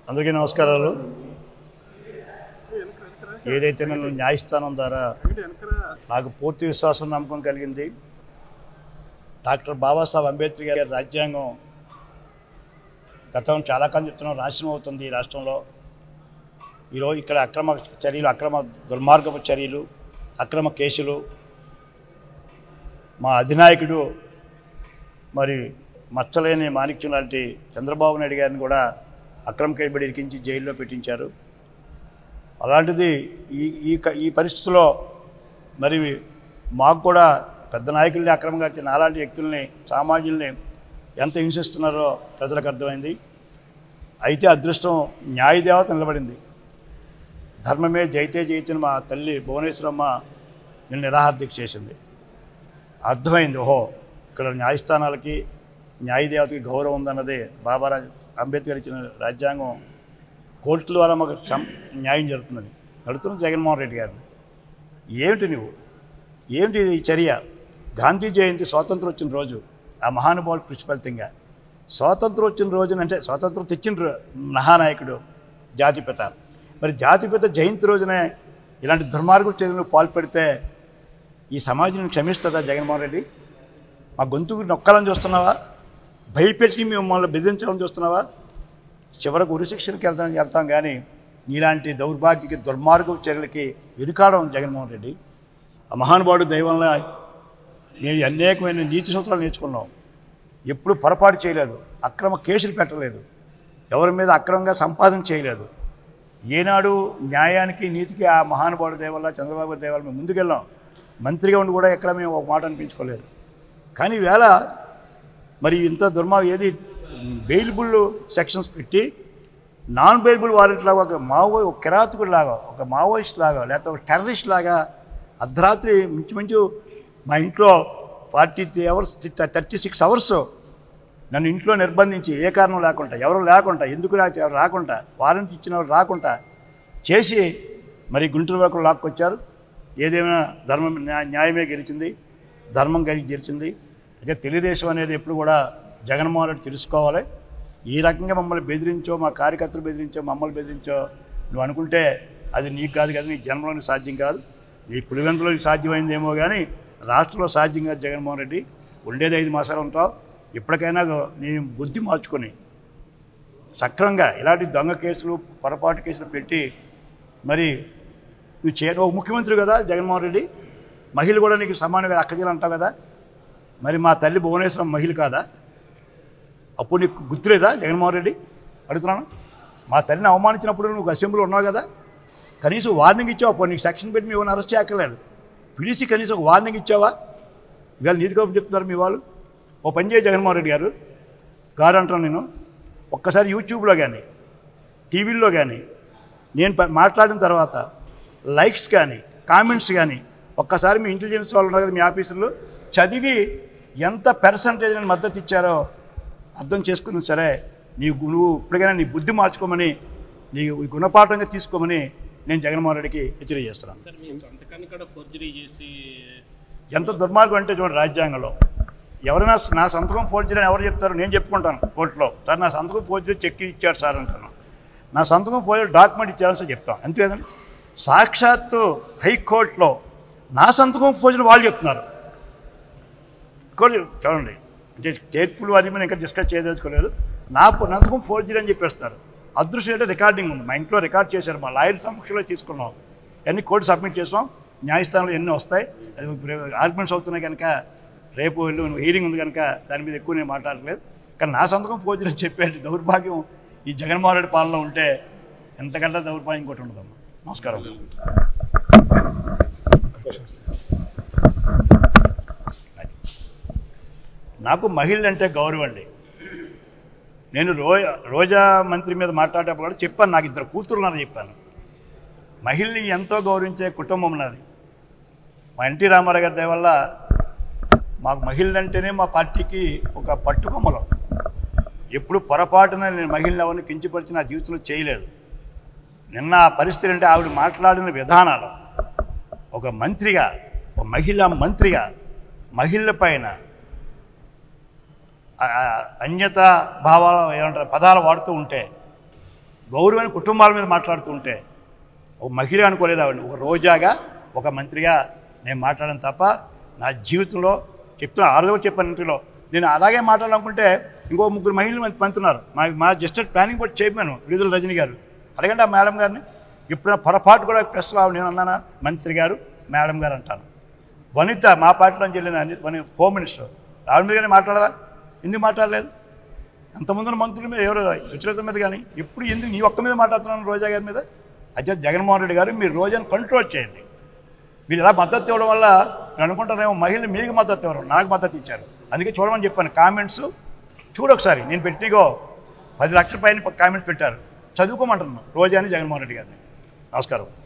అందరికీ నమస్కారాలు ఏదైతే నన్ను న్యాయస్థానం ద్వారా నాకు పూర్తి విశ్వాసం నమ్మకం కలిగింది డాక్టర్ బాబాసాహెబ్ అంబేద్కర్ గారి రాజ్యాంగం గతం చాలా కాలం చెప్తున్నాం నాశనం అవుతుంది ఈ రాష్ట్రంలో ఈరోజు ఇక్కడ అక్రమ చర్యలు అక్రమ దుర్మార్గపు చర్యలు అక్రమ కేసులు మా అధినాయకుడు మరి మచ్చలేని మాణిక్యం లాంటి చంద్రబాబు నాయుడు గారిని కూడా అక్రమ కేబడి ఇరికించి జైల్లో పెట్టించారు అలాంటిది ఈ ఈ క- ఈ పరిస్థితిలో మరి మాకు కూడా పెద్ద నాయకుల్ని అక్రమంగా వచ్చిన అలాంటి వ్యక్తుల్ని సామాన్యుల్ని ఎంత హింసిస్తున్నారో ప్రజలకు అర్థమైంది అయితే అదృష్టం న్యాయదేవత నిలబడింది ధర్మమే జైతే జైతేని మా తల్లి భువనేశ్వరమ్మ నిన్ను నిరాహార్దిక చేసింది అర్థమైంది ఓహో ఇక్కడ న్యాయస్థానాలకి న్యాయదేవతకి గౌరవం ఉందన్నది బాబా అంబేద్కర్ ఇచ్చిన రాజ్యాంగం కోర్టుల ద్వారా మాకు సం- న్యాయం జరుగుతుందని అడుగుతున్నాం జగన్మోహన్ రెడ్డి గారిని ఏమిటి నువ్వు ఏమిటి ఈ చర్య గాంధీ జయంతి స్వాతంత్రం వచ్చిన రోజు ఆ మహానుభావుడు కృషి ఫలితంగా స్వాతంత్రం వచ్చిన రోజున అంటే స్వాతంత్రం తెచ్చిన రో- మహానాయకుడు జాతిపిత మరి జాతిపిత జయంతి రోజునే ఇలాంటి దుర్మార్గుడు చర్యలు పాల్పడితే ఈ సమాజం క్షమిస్తుందా జగన్మోహన్ రెడ్డి మా గొంతుకు నొక్కాలని చూస్తున్నావా భయపెట్టి మిమ్మల్ని బెదిరించాలని చూస్తున్నావా చివరకు ఉరిశిక్షణకి వెళ్తాం వెళ్తాం కానీ ఇలాంటి దౌర్భాగ్యకి దుర్మార్గ చర్యలకి ఇరుకాడం జగన్మోహన్ రెడ్డి ఆ మహానుభావుడు దైవంలో నేను అనేకమైన నీతి సూత్రాలు నేర్చుకున్నాం ఎప్పుడు పొరపాటు చేయలేదు అక్రమ కేసులు పెట్టలేదు ఎవరి మీద అక్రమంగా సంపాదన చేయలేదు ఏనాడు న్యాయానికి నీతికి ఆ మహానుభావుడు దేవల్ల చంద్రబాబు దేవాల మేము ముందుకెళ్ళాం మంత్రిగా ఉండి కూడా ఎక్కడ మేము ఒక మాట అనిపించుకోలేదు కానీ ఈవేళ మరి ఇంత దుర్మార్గం ఏది బెయిలబుల్ సెక్షన్స్ పెట్టి నాన్ బెయిలబుల్ వారెంట్ లాగా ఒక మావో ఒక కిరాతకుడు లాగా ఒక మావోయిస్ట్ లాగా లేకపోతే ఒక టెర్రరిస్ట్ లాగా అర్ధరాత్రి మించుమించు మా ఇంట్లో forty three hours thirty six hours నన్ను ఇంట్లో నిర్బంధించి ఏ కారణం లేకుండా ఎవరు లేకుండా ఎందుకు రా ఎవరు రాకుండా వారెంట్ ఇచ్చిన వాళ్ళు రాకుండా చేసి మరి గుంటూరు వరకు లాక్కొచ్చారు ఏదేమైనా ధర్మం న్యా- న్యాయమే గెలిచింది ధర్మం కలిగి గెలిచింది అయితే తెలుగుదేశం అనేది ఎప్పుడు కూడా జగన్మోహన్ రెడ్డి తెలుసుకోవాలి ఈ రకంగా మమ్మల్ని బెదిరించో మా కార్యకర్తలు బెదిరించో మమ్మల్ని బెదిరించో నువ్వు అనుకుంటే అది నీకు కాదు కదా నీ జన్మలోని సాధ్యం కాదు నీ పులివెందులో సాధ్యమైందేమో కానీ రాష్ట్రంలో సాధ్యం కాదు జగన్మోహన్ రెడ్డి ఉండేది ఐదు మాసాలు ఉంటావు ఇప్పటికైనా నీ బుద్ధి మార్చుకొని సక్రమంగా ఇలాంటి దొంగ కేసులు పొరపాటు కేసులు పెట్టి మరి నువ్వు చే ఒక ముఖ్యమంత్రి కదా జగన్మోహన్ రెడ్డి మహిళ కూడా నీకు సమానంగా అక్కజీలు అంటావు కదా మరి మా తల్లి భువనేశ్వరం మహిళ కాదా అప్పుడు నీకు గుర్తులేదా జగన్మోహన్ రెడ్డి అడుగుతున్నాను మా తల్లిని అవమానించినప్పుడు నువ్వు అసెంబ్లీలో ఉన్నావు కదా కనీసం వార్నింగ్ ఇచ్చావు అప్పుడు నీకు సెక్షన్ పెట్టి మేము అరెస్ట్ చేయక్కర్లేదు పిలిచి కనీసం ఒక వార్నింగ్ ఇచ్చావా ఇవాళ నీతి కబురు చెప్తున్నారు మీ వాళ్ళు ఓ పని చేయ జగన్మోహన్ రెడ్డి గారు గారు అంటాను నేను ఒక్కసారి యూట్యూబ్లో కానీ టీవీల్లో కానీ నేను ప- మాట్లాడిన తర్వాత లైక్స్ కానీ కామెంట్స్ కానీ ఒక్కసారి మీ ఇంటెలిజెన్స్ వాళ్ళు ఉన్నారు కదా మీ ఆఫీసర్లు చదివి ఎంత పర్సంటేజ్ మద్దతు ఇచ్చారో అర్థం చేసుకుని సరే నీ గు- నువ్వు ఇప్పటికైనా నీ బుద్ధి మార్చుకోమని నీ గుణపాఠంగా తీసుకోమని నేను జగన్మోహన్ రెడ్డికి హెచ్చరిక చేస్తున్నాను సార్ మీ సంతకాన్ని కూడా ఫోర్జరీ చేసి ఎంత దుర్మార్గం అంటే చూడండి రాజ్యాంగంలో ఎవరైనా నా సంతకం ఫోర్జరీ అని ఎవరు చెప్తారు నేను చెప్పుకుంటాను కోర్టులో సార్ నా సంతకం ఫోర్జరీ చెక్ ఇచ్చాడు సార్ అంటాను నా సంతకం ఫోర్జరీ డాక్యుమెంట్ ఇచ్చారని సార్ చెప్తాం అంతే కదండి సాక్షాత్తు హైకోర్టులో నా సంతకం ఫోర్జరీ వాళ్ళు చెప్తున్నారు కోర్టు చూడండి అంటే తీర్పులు అది మనం ఇంకా డిస్కస్ చేయదలుచుకోలేదు నా పొ- సంతకం ఫోర్జరీ అని చెప్పేస్తున్నారు అదృష్టం అంటే రికార్డింగ్ ఉంది మా ఇంట్లో రికార్డ్ చేశారు మా లాయర్ సమక్షంలో తీసుకున్నాం అన్ని కోర్టు సబ్మిట్ చేసాం న్యాయస్థానంలో ఎన్ని వస్తాయి అది ఆర్గ్యుమెంట్స్ అవుతున్నాయి కనుక రేపు వెళ్ళు హీరింగ్ ఉంది కనుక దాని మీద ఎక్కువ నేను మాట్లాడలేదు కానీ నా సంతకం ఫోర్జరీ అని చెప్పే దౌర్భాగ్యం ఈ జగన్మోహన్ రెడ్డి పాలనలో ఉంటే ఎంతకంటే దౌర్భాగ్యం ఇంకోటి ఉండదమ్మా నమస్కారం నాకు మహిళలు అంటే గౌరవం అండి నేను రో రోజా మంత్రి మీద మాట్లాడేటప్పుడు కూడా చెప్పాను నాకు ఇద్దరు కూతురు ఉన్నారని చెప్పాను మహిళని ఎంతో గౌరవించే కుటుంబం నాది మా ఎన్టీ రామారావు గారి దయ వల్ల మాకు మహిళలంటేనే మా పార్టీకి ఒక పట్టుకొమ్మలం ఎప్పుడు పొరపాటున నేను మహిళలు ఎవరిని కించపరిచి నా జీవితంలో చేయలేదు నిన్న ఆ పరిస్థితి అంటే ఆవిడ మాట్లాడిన విధానాలు ఒక మంత్రిగా ఒక మహిళా మంత్రిగా మహిళల పైన ఆ- ఆ అన్యత భావాలు ఏమంటారు పదాలు వాడుతూ ఉంటే గౌరవమైన కుటుంబాల మీద మాట్లాడుతూ ఉంటే ఒక మహిళ అనుకోలేదు ఆవిడ ఒక రోజాగా ఒక మంత్రిగా నేను మాట్లాడను తప్ప నా జీవితంలో చెప్తున్నా ఆ రోజు చెప్పాను ఇంటిలో నేను అలాగే మాట్లాడాలనుకుంటే ఇంకో ముగ్గురు మహిళలు మంత్రి మంత్రున్నారు మా మా జస్టిస్ ప్లానింగ్ బోర్డు చైర్మన్ విడుదల రజని గారు అడగండి ఆ మేడం గారిని ఇప్పుడు పొరపాటు కూడా ప్రెస్ రావు నేను అన్నానా మంత్రి గారు మేడం గారు అంటాను వనిత మా పార్టీలో చెల్లిన అని- వని హోమ్ మినిస్టర్ ఆవిడ మీద కానీ మాట్లాడాలా ఎందుకు మాట్లాడలేదు అంతమంది మంత్రుల మీద ఎవరు సుచరిత మీద కానీ ఎప్పుడు ఎందుకు నీ ఒక్క మీద మాట్లాడుతున్నాను రోజా గారి మీద అయితే జగన్మోహన్ రెడ్డి గారు మీరు రోజాను కంట్రోల్ చేయండి మీరు ఇలా మద్దతు ఇవ్వడం వల్ల నేను అనుకుంటానేమో మహిళలు మీకు మద్దతు ఇవ్వరు నాకు మద్దతు ఇచ్చారు అందుకే చూడమని చెప్పాను కామెంట్స్ చూడొకసారి నేను పెట్టిగో పది లక్షల పైన కామెంట్స్ పెట్టారు చదువుకోమంటున్నాను రోజాని జగన్మోహన్ రెడ్డి గారిని నమస్కారం